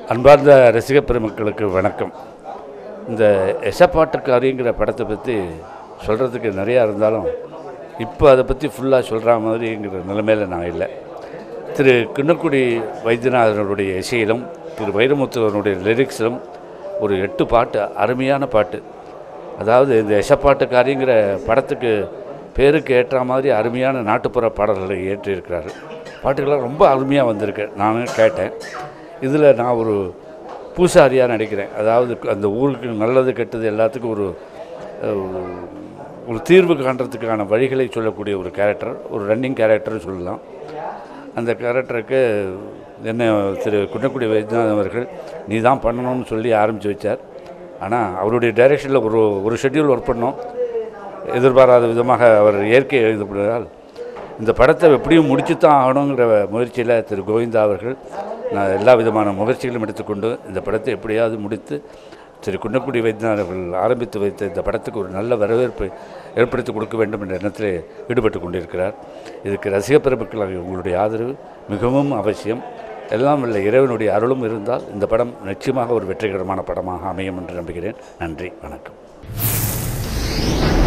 அன்பார்ந்த ரசிக பெருமக்களுக்கு வணக்கம் இந்த எசப்பாட்டுக்காரிங்கிற படத்தை பற்றி சொல்கிறதுக்கு நிறையா இருந்தாலும் இப்போ அதை பற்றி ஃபுல்லாக சொல்கிற மாதிரிங்கிற நிலைமையில் நான் இல்லை திரு கிண்ணக்குடி வைத்தியநாதனுடைய இசையிலும் திரு வைரமுத்துவனுடைய லிரிக்ஸிலும் ஒரு எட்டு பாட்டு அருமையான பாட்டு அதாவது இந்த எசப்பாட்டுக்காரிங்கிற படத்துக்கு பேருக்கு ஏற்ற மாதிரி அருமையான நாட்டுப்புற பாடல்களை ஏற்றியிருக்கிறாரு பாட்டுகள்லாம் ரொம்ப அருமையாக வந்திருக்கு நானும் கேட்டேன் இதில் நான் ஒரு பூசாரியாக நடிக்கிறேன் அதாவது அந்த ஊருக்கு நல்லது கெட்டது எல்லாத்துக்கும் ஒரு அஹ், ஒரு தீர்வு காண்றதுக்கான வழிகளை சொல்லக்கூடிய ஒரு கேரக்டர் ஒரு ரன்னிங் கேரக்டர் சொல்லலாம் அந்த கேரக்டருக்கு என்ன திரு குன்னக்குடி வைத்தியநாதன் அவர்கள் நீ தான் பண்ணணும்னு சொல்லி ஆரம்பித்து வச்சார் ஆனால் அவருடைய டைரெக்ஷனில் ஒரு ஒரு ஷெட்யூல் ஒர்க் பண்ணோம் எதிர்பாராத விதமாக அவர் இயற்கை எழுதப்படுவதால் இந்த படத்தை எப்படியும் முடிச்சு தான் ஆகணுங்கிற முயற்சியில் திரு கோவிந்தா அவர்கள் நான் எல்லா விதமான முயற்சிகளும் எடுத்துக்கொண்டு இந்த படத்தை எப்படியாவது முடித்து திரு குன்னக்குடி வைத்தியநாதன் அவர்கள் ஆரம்பித்து வைத்த இந்த படத்துக்கு ஒரு நல்ல வரவேற்பை ஏற்படுத்தி கொடுக்க வேண்டும் என்ற எண்ணத்தில் ஈடுபட்டு கொண்டிருக்கிறார் இதுக்கு ரசிக பெருமக்களாக உங்களுடைய ஆதரவு மிகவும் அவசியம் எல்லாம் இல்லை இறைவனுடைய அருளும் இருந்தால் இந்த படம் நிச்சயமாக ஒரு வெற்றிகரமான படமாக அமையும் என்று நம்புகிறேன் நன்றி வணக்கம்